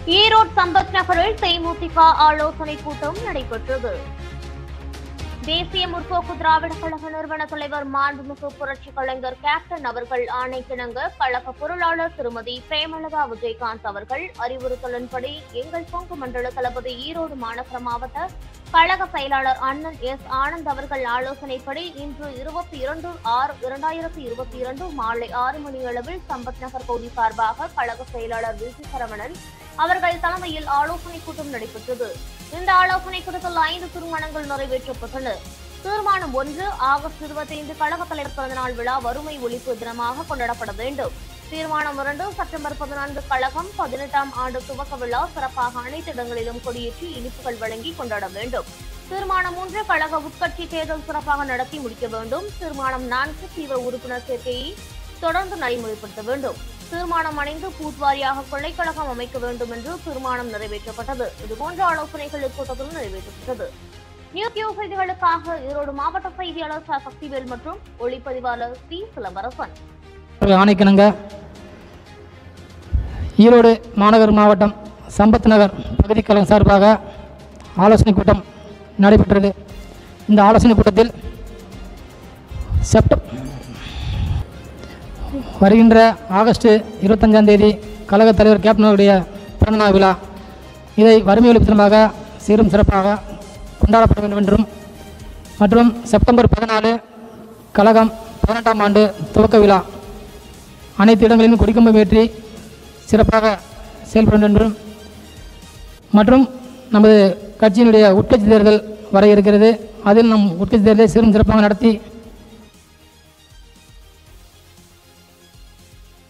ஈரோடு சம்பத் நகரில் தேமுதிக ஆலோசனை கூட்டம் நடைபெற்றது தேசிய முற்போக்கு திராவிட கழக நிறுவன தலைவர் மாண்புமிகு புரட்சி கலைஞர் கேப்டன் அவர்கள் ஆணைக்கிணங்க கழக பொருளாளர் திருமதி பிரேமலதா விஜயகாந்த் அவர்கள் அறிவுறுத்தலின்படி எங்கள் பங்கு மண்டல தளபதி ஈரோடு மாநகர மாவட்ட கழக செயலாளர் அண்ணன் எஸ் ஆனந்த் அவர்கள் ஆலோசனைப்படி இன்று இருபத்தி இரண்டு ஆறு இரண்டாயிரத்தி இருபத்தி இரண்டு மாலை ஆறு மணி அளவில் சம்பத் நகர் பகுதி சார்பாக கழக செயலாளர் வி சி சரவணன் அவர்கள் தலைமையில் ஆலோசனை கூட்டம் நடைபெற்றது இந்த ஆலோசனை கூட்டத்தில் ஐந்து தீர்மானங்கள் நிறைவேற்றப்பட்டன தீர்மானம் ஒன்று ஆகஸ்ட் இருபத்தி ஐந்து கழக தலைவர் பிறந்தநாள் விழா வறுமை ஒழிப்பு தினமாக கொண்டாடப்பட வேண்டும் தீர்மானம் இரண்டு செப்டம்பர் பதினான்கு கழகம் பதினெட்டாம் ஆண்டு துவக்க விழா சிறப்பாக அனைத்து இடங்களிலும் கொடியேற்றி இனிப்புகள் வழங்கி கொண்டாட வேண்டும் தீர்மானம் மூன்று கழக உட்கட்சி தேர்தல் சிறப்பாக நடத்தி முடிக்க வேண்டும் தீர்மானம் நான்கு தீவிர உறுப்பினர் சேர்க்கையை தொடர்ந்து நடைமுறைப்படுத்த வேண்டும் தீர்மானம் அடைந்து பூத்வாரியாக கொள்ளைக்கழகம் அமைக்க வேண்டும் என்று தீர்மானம் நிறைவேற்றப்பட்டது இதுபோன்ற ஆலோசனைகள் இக்கூட்டத்தில் நிறைவேற்றப்பட்டது நியூஸ் நியூஸ் செய்திகளுக்காக ஈரோடு மாவட்ட செய்தியாளர் ச. சக்திவேல் மற்றும் ஒளிப்பதிவாளர் சி சிலம்பரசன் அவர்கள் ஆணைக்கிணங்க ஈரோடு மாநகர் மாவட்டம் சம்பத் நகர் பகுதி கழகம் சார்பாக ஆலோசனை கூட்டம் நடைபெற்றது இந்த ஆலோசனை கூட்டத்தில் செப்டம் வருகின்ற ஆகஸ்ட் இருபத்தஞ்சாம் தேதி கழகத் தலைவர் கேப்டனுடைய பிறந்தநாள் விழா இதை வறுமை ஒழிப்பு தினமாக சீரும் சிறப்பாக கொண்டாடப்பட வேண்டும் என்றும் மற்றும் செப்டம்பர் பதினாலு கழகம் பதினெட்டாம் ஆண்டு துவக்க விழா அனைத்து இடங்களிலும் கொடிக்கம்பம் ஏற்றி சிறப்பாக செயல்படும் என்றும் மற்றும் நமது கட்சியினுடைய உட்கட்சி தேர்தல் வர இருக்கிறது அதில் நம் உட்கட்சி தேர்தலை சிறும் சிறப்பாக நடத்தி